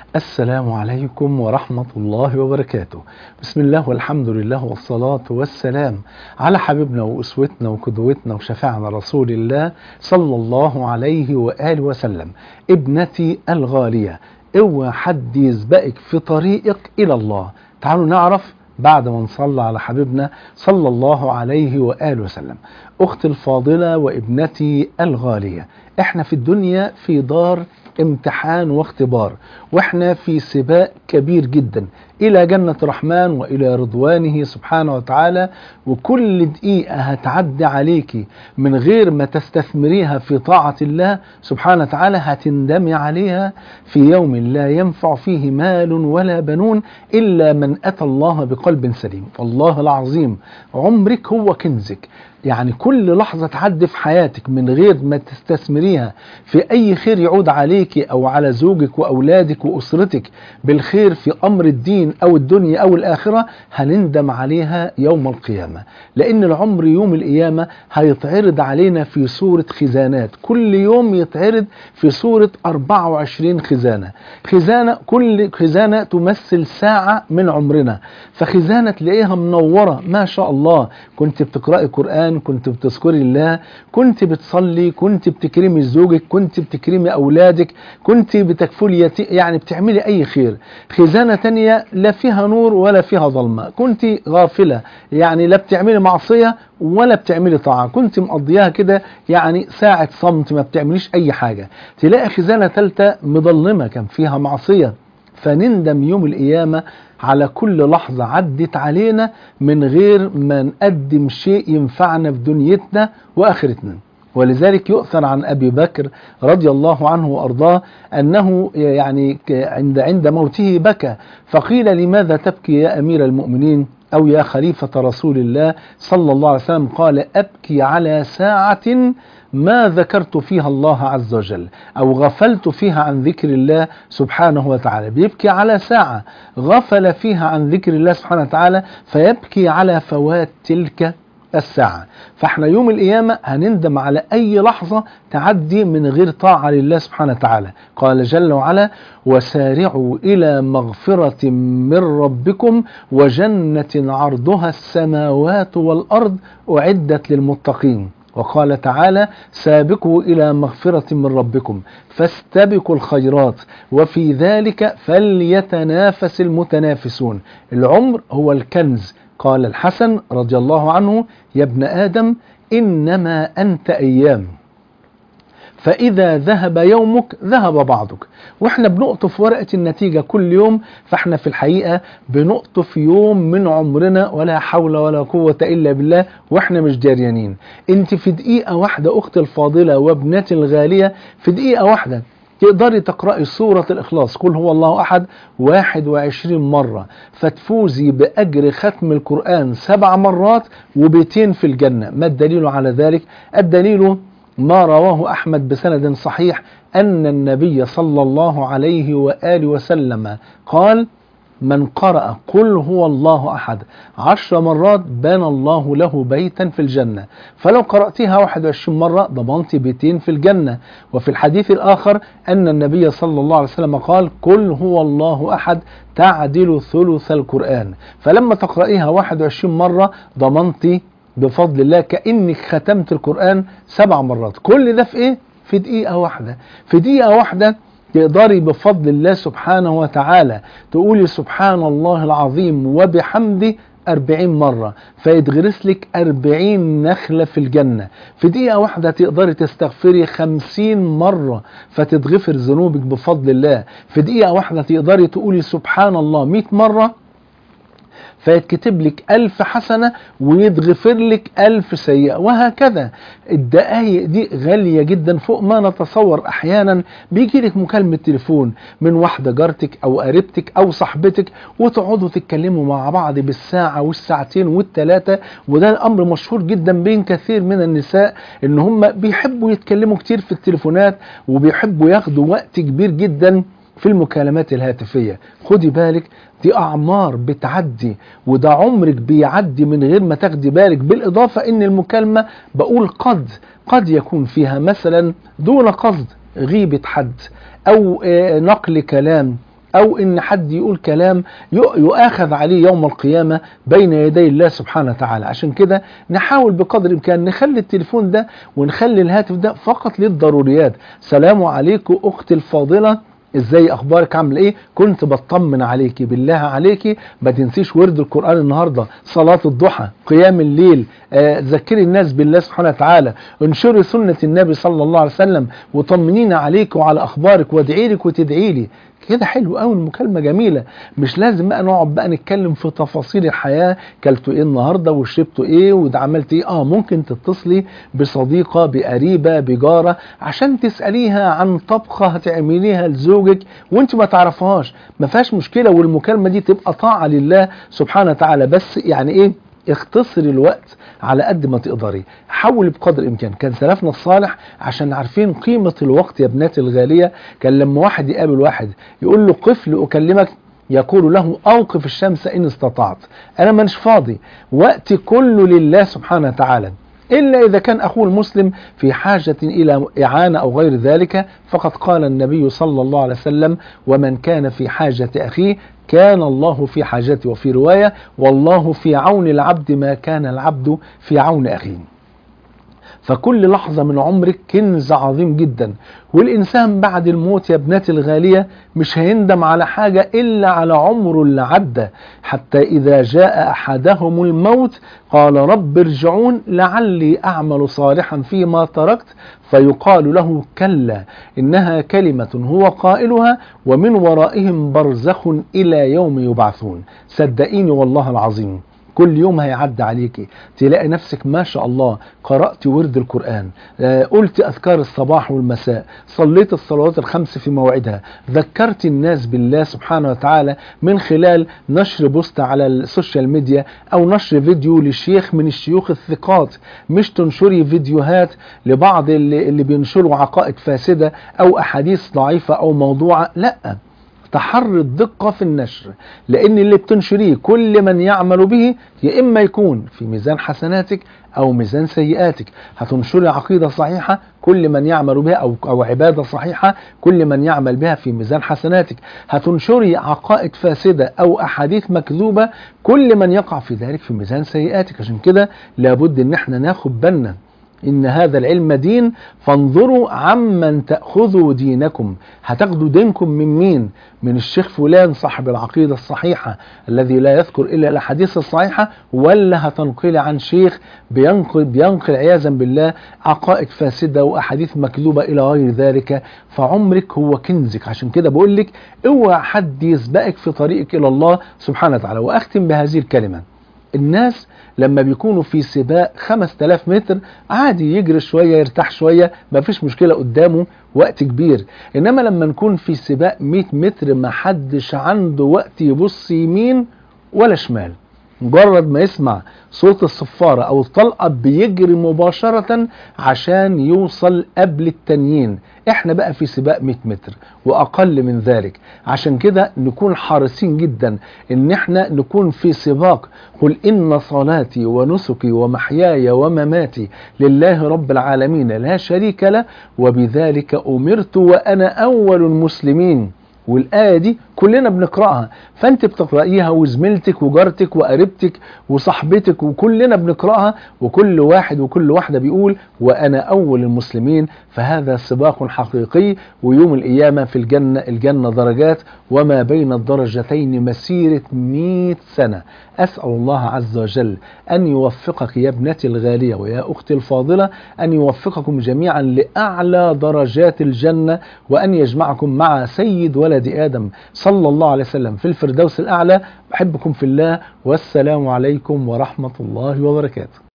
السلام عليكم ورحمة الله وبركاته بسم الله والحمد لله والصلاة والسلام على حبيبنا وأسوتنا وقدوتنا وشفاعنا رسول الله صلى الله عليه وآله وسلم ابنتي الغالية اوعى حد يسبقك في طريقك إلى الله تعالوا نعرف بعد ما نصلى على حبيبنا صلى الله عليه وآله وسلم أختي الفاضلة وابنتي الغالية احنا في الدنيا في دار امتحان واختبار واحنا في سباق كبير جدا الى جنة الرحمن والى رضوانه سبحانه وتعالى وكل دقيقة هتعدي عليكي من غير ما تستثمريها في طاعة الله سبحانه وتعالى هتندمي عليها في يوم لا ينفع فيه مال ولا بنون الا من اتى الله بقلب سليم والله العظيم عمرك هو كنزك يعني كل لحظة تعدي في حياتك من غير ما تستثمريها في أي خير يعود عليك أو على زوجك وأولادك وأسرتك بالخير في أمر الدين أو الدنيا أو الآخرة هنندم عليها يوم القيامة لأن العمر يوم القيامة هيتعرض علينا في صورة خزانات كل يوم يتعرض في صورة 24 خزانة خزانة كل خزانة تمثل ساعة من عمرنا فخزانة تلاقيها منورة ما شاء الله كنت بتقرأي قرآن كنت بتذكري الله كنت بتصلي كنت بتكرمي زوجك كنت بتكرمي أولادك كنت بتكفلي يعني بتعملي أي خير خزانة تانية لا فيها نور ولا فيها ظلمة كنت غافلة يعني لا بتعملي معصية ولا بتعملي طاعة كنت مقضياها كده يعني ساعة صمت ما بتعمليش أي حاجة تلاقي خزانة ثالثة مظلمة كان فيها معصية فنندم يوم القيامة على كل لحظة عدت علينا من غير ما نقدم شيء ينفعنا في دنيتنا وآخرتنا ولذلك يؤثر عن أبي بكر رضي الله عنه وأرضاه أنه يعني عند عند موته بكى فقيل لماذا تبكي يا أمير المؤمنين أو يا خليفة رسول الله صلى الله عليه وسلم قال أبكي على ساعة ما ذكرت فيها الله عز وجل أو غفلت فيها عن ذكر الله سبحانه وتعالى بيبكي على ساعة غفل فيها عن ذكر الله سبحانه وتعالى فيبكي على فوات تلك الساعة فاحنا يوم القيامة هنندم على أي لحظة تعدي من غير طاعة لله سبحانه وتعالى قال جل وعلا وسارعوا إلى مغفرة من ربكم وجنة عرضها السماوات والأرض أعدت للمتقين وقال تعالى سابقوا إلى مغفرة من ربكم فاستبقوا الخيرات وفي ذلك فليتنافس المتنافسون العمر هو الكنز قال الحسن رضي الله عنه يا ابن آدم إنما أنت أيام فإذا ذهب يومك ذهب بعضك واحنا بنقطف ورقة النتيجة كل يوم فاحنا في الحقيقة بنقطف يوم من عمرنا ولا حول ولا قوة إلا بالله واحنا مش جاريانين انت في دقيقة واحدة أختي الفاضلة وابنتي الغالية في دقيقة واحدة تقدري تقرأي سورة الإخلاص قل هو الله أحد 21 مرة فتفوزي بأجر ختم القرآن سبع مرات وبيتين في الجنة ما الدليل على ذلك الدليل ما رواه أحمد بسند صحيح أن النبي صلى الله عليه وآله وسلم قال من قرأ قل هو الله أحد عشر مرات بنى الله له بيتا في الجنة فلو قرأتها 21 مرة ضمنت بيتين في الجنة وفي الحديث الآخر أن النبي صلى الله عليه وسلم قال قل هو الله أحد تعدل ثلث القرآن فلما تقرأيها 21 مرة ضمنت بفضل الله كأنك ختمت القرآن سبع مرات كل ده في إيه؟ في دقيقة واحدة في دقيقة واحدة تقدري بفضل الله سبحانه وتعالى تقولي سبحان الله العظيم وبحمده أربعين مرة فيتغرس لك أربعين نخلة في الجنة في دقيقة واحدة تقدري تستغفري خمسين مرة فتتغفر ذنوبك بفضل الله في دقيقة واحدة تقدري تقولي سبحان الله مئة مرة فيتكتب لك ألف حسنة ويتغفر لك ألف سيئة وهكذا الدقايق دي غالية جدا فوق ما نتصور أحيانا بيجي لك مكالمة تليفون من واحدة جارتك أو قريبتك أو صاحبتك وتقعدوا تتكلموا مع بعض بالساعة والساعتين والثلاثة وده الأمر مشهور جدا بين كثير من النساء إن هم بيحبوا يتكلموا كتير في التليفونات وبيحبوا ياخدوا وقت كبير جدا في المكالمات الهاتفية خدي بالك دي أعمار بتعدي وده عمرك بيعدي من غير ما تاخدي بالك بالإضافة إن المكالمة بقول قد قد يكون فيها مثلا دون قصد غيبة حد أو نقل كلام او ان حد يقول كلام يؤاخذ عليه يوم القيامة بين يدي الله سبحانه وتعالى عشان كده نحاول بقدر الامكان نخلي التليفون ده ونخلي الهاتف ده فقط للضروريات سلام عليكم اختي الفاضلة ازاي اخبارك عامله ايه كنت بطمن عليكي بالله عليكي ما تنسيش ورد القران النهارده صلاه الضحى قيام الليل آه ذكري الناس بالله سبحانه وتعالى انشري سنه النبي صلى الله عليه وسلم وطمنينا عليك وعلى اخبارك وادعي لك وتدعي لي كده حلو قوي المكالمه جميله مش لازم بقى نقعد بقى نتكلم في تفاصيل الحياه كلتوا ايه النهارده وشربتوا ايه وده عملت ايه اه ممكن تتصلي بصديقه بقريبه بجاره عشان تساليها عن طبخه هتعمليها لزوجك وانت ما تعرفهاش ما فيهاش مشكله والمكالمه دي تبقى طاعه لله سبحانه وتعالى بس يعني ايه اختصري الوقت على قد ما تقدري حاولي بقدر الامكان كان سلفنا الصالح عشان عارفين قيمه الوقت يا ابناتي الغاليه كان لما واحد يقابل واحد يقول له قف لاكلمك يقول له اوقف الشمس ان استطعت انا مش فاضي وقتي كله لله سبحانه وتعالى إلا إذا كان أخوه المسلم في حاجة إلى إعانة أو غير ذلك فقد قال النبي صلى الله عليه وسلم ومن كان في حاجة أخيه كان الله في حاجته وفي رواية والله في عون العبد ما كان العبد في عون أخيه فكل لحظة من عمرك كنز عظيم جدا والإنسان بعد الموت يا ابنتي الغالية مش هيندم على حاجة إلا على عمره اللي عدى حتى إذا جاء أحدهم الموت قال رب ارجعون لعلي أعمل صالحا فيما تركت فيقال له كلا إنها كلمة هو قائلها ومن ورائهم برزخ إلى يوم يبعثون صدقيني والله العظيم كل يوم هيعدي عليكي تلاقي نفسك ما شاء الله قرأت ورد القرآن قلت أذكار الصباح والمساء صليت الصلوات الخمس في موعدها ذكرت الناس بالله سبحانه وتعالى من خلال نشر بوست على السوشيال ميديا أو نشر فيديو لشيخ من الشيوخ الثقات مش تنشري فيديوهات لبعض اللي, اللي بينشروا عقائد فاسدة أو أحاديث ضعيفة أو موضوعة لأ تحري الدقة في النشر لأن اللي بتنشريه كل من يعمل به يا إما يكون في ميزان حسناتك أو ميزان سيئاتك هتنشري عقيدة صحيحة كل من يعمل بها أو, أو عبادة صحيحة كل من يعمل بها في ميزان حسناتك هتنشري عقائد فاسدة أو أحاديث مكذوبة كل من يقع في ذلك في ميزان سيئاتك عشان كده لابد ان احنا ناخد بالنا إن هذا العلم دين فانظروا عمن تأخذوا دينكم هتاخدوا دينكم من مين من الشيخ فلان صاحب العقيدة الصحيحة الذي لا يذكر إلا الأحاديث الصحيحة ولا هتنقل عن شيخ بينقل, بينقل عياذا بالله عقائد فاسدة وأحاديث مكذوبة إلى غير ذلك فعمرك هو كنزك عشان كده بقول لك اوعى حد يسبقك في طريقك إلى الله سبحانه وتعالى وأختم بهذه الكلمة الناس لما بيكونوا في سباق 5000 متر عادي يجري شوية يرتاح شوية ما فيش مشكلة قدامه وقت كبير انما لما نكون في سباق 100 متر ما حدش عنده وقت يبص يمين ولا شمال مجرد ما يسمع صوت الصفارة او الطلقة بيجري مباشرة عشان يوصل قبل التانيين احنا بقى في سباق 100 متر واقل من ذلك عشان كده نكون حريصين جدا ان احنا نكون في سباق قل ان صلاتي ونسكي ومحياي ومماتي لله رب العالمين لا شريك له وبذلك امرت وانا اول المسلمين والآية دي كلنا بنقرأها فأنت بتقرأيها وزميلتك وجارتك وقريبتك وصاحبتك وكلنا بنقرأها وكل واحد وكل واحدة بيقول وأنا أول المسلمين فهذا سباق حقيقي ويوم القيامة في الجنة الجنة درجات وما بين الدرجتين مسيرة 100 سنة أسأل الله عز وجل أن يوفقك يا ابنتي الغالية ويا أختي الفاضلة أن يوفقكم جميعا لأعلى درجات الجنة وأن يجمعكم مع سيد ولد آدم صلى الله عليه وسلم في الفردوس الأعلى بحبكم في الله والسلام عليكم ورحمة الله وبركاته